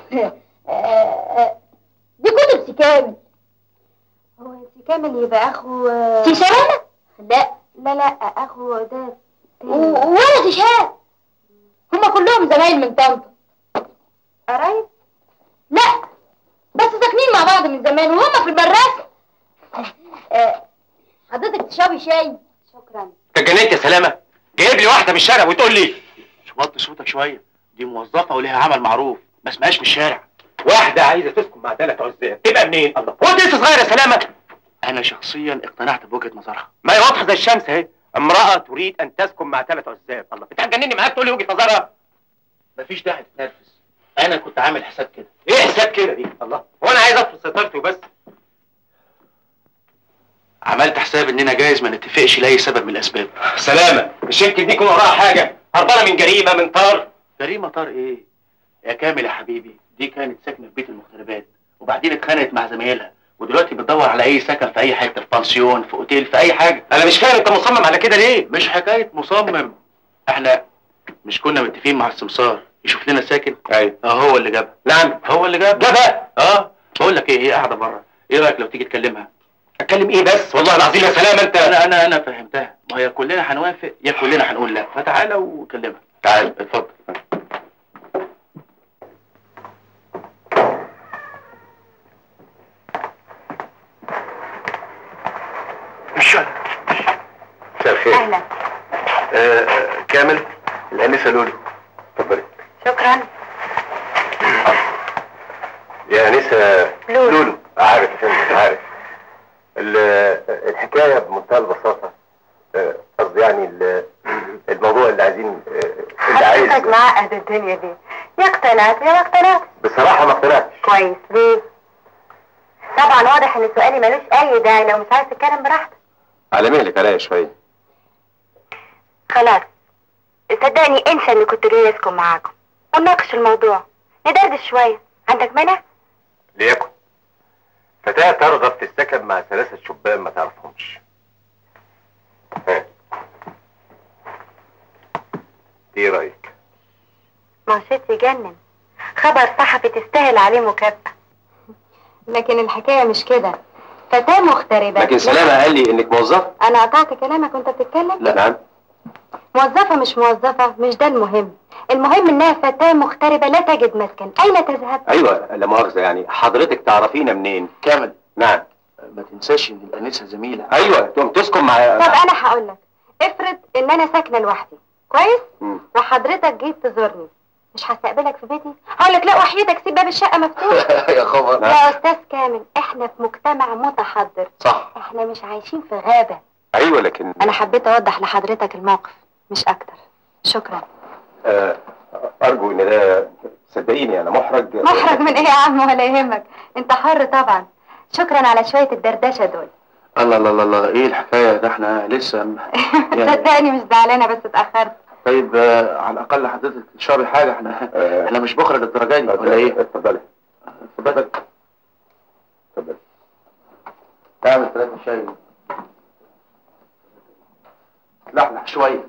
دي كتب سكامل هو سي كامل يبقى اخو سي سلامة لا لا لا اخو ده و- ولا سي شهاب هما كلهم زمايل من طنطا قرايب لا بس ساكنين مع بعض من زمان وهما في المدرسة آه، حضرتك تشربي شاي شكرا انت اتجننت يا سلامه جايب لي واحده من الشارع وتقول لي وطي صوتك شويه دي موظفه وليها عمل معروف ما اسمهاش من الشارع واحده عايزه تسكن مع ثلاث عزاب تبقى منين الله هو انت لسه صغير يا سلامه انا شخصيا اقتنعت بوجهه نظرها ما هي واضحه زي الشمس اهي امراه تريد ان تسكن مع ثلاث عزاب الله انت هتجنني معاك تقول لي وجهه نظرها مفيش داعي تتنرفز انا كنت عامل حساب كده ايه حساب كده دي الله هو انا عايز افرض سيطرتي وبس عملت حساب اننا جايز ما نتفقش لاي سبب من الاسباب سلامه مش يمكن دي يكون وراها حاجه هربانه من جريمه من طار جريمه طار ايه يا كامل يا حبيبي دي كانت ساكنه في بيت المغتربات وبعدين اتخانقت مع زمايلها ودلوقتي بتدور على اي سكن في اي حته في بانسيون في اوتيل في اي حاجه انا مش فاهم انت مصمم على كده ليه مش حكايه مصمم احنا مش كنا متفقين مع السمسار يشوف لنا ساكن ايوه اه هو اللي جابها نعم هو اللي جابها جابها اه بقول لك ايه هي قاعده بره ايه رايك لو تيجي تكلمها اتكلم ايه بس والله العظيم يا سلام انت انا انا انا فهمتها ما هي كلنا هنوافق يا كلنا هنقول لا فتعالى وكلمها تعال اتفضل مش مساء الخير اهلا آه آه، كامل الانسه لولو اتفضلي شكرا يا انسه لولو. لولو عارف يا فندم عارف ال- الحكايه بمنتهى البساطه آه، قصدي يعني ال- الموضوع اللي عايزين آه، اللي عايز حضرتك معقد الدنيا دي يا اقتنعت يا ما اقتنعت بصراحه ما اقتنعتش كويس ليه طبعا واضح ان سؤالي ملوش اي داعي لو مش عايز تتكلم براحتك على مهلك عليا شويه خلاص صدقني انسى اني كنت جاي اسكن معاكم ونناقش الموضوع ندردش شويه عندك مانع ليكن فتاة ترغب في السكن مع ثلاثة شبان ما تعرفهمش ها ايه رأيك؟ ما هو شيء يجنن خبر صحفي تستاهل عليه مكافأة لكن الحكاية مش كده فتاة مغتربة لكن سلامة قال لي انك موظفة انا قطعت كلامك وانت بتتكلم لا نعم موظفة مش موظفة مش ده المهم المهم انها فتاة مغتربة لا تجد مسكن اين تذهب ايوه لا مؤاخذة يعني حضرتك تعرفينا منين؟ كامل نعم ما تنساش ان الانسه زميله ايوه تقوم تسكن مع طب انا هقول لك افرض ان انا ساكنة لوحدي كويس مم. وحضرتك جيت تزورني مش هستقبلك في بيتي هقول لك لا وحيدك سيب باب الشقة مفتوح يا خبر يا استاذ كامل احنا في مجتمع متحضر صح احنا مش عايشين في غابة ايوه لكن انا حبيت اوضح لحضرتك الموقف مش اكتر شكرا آه ارجو ان ده صدقيني انا محرج محرج من ايه يا عم ولا يهمك انت حر طبعا شكرا على شوية الدردشة دول الله الله الله الله ايه الحكايه ده احنا لسه م- يعني صدقني مش زعلانة بس اتأخرت طيب آه، على الاقل حضرتك تشربي حاجه احنا آه، احنا مش بخرج الدرجه دي ولا ايه اتفضلي اتفضل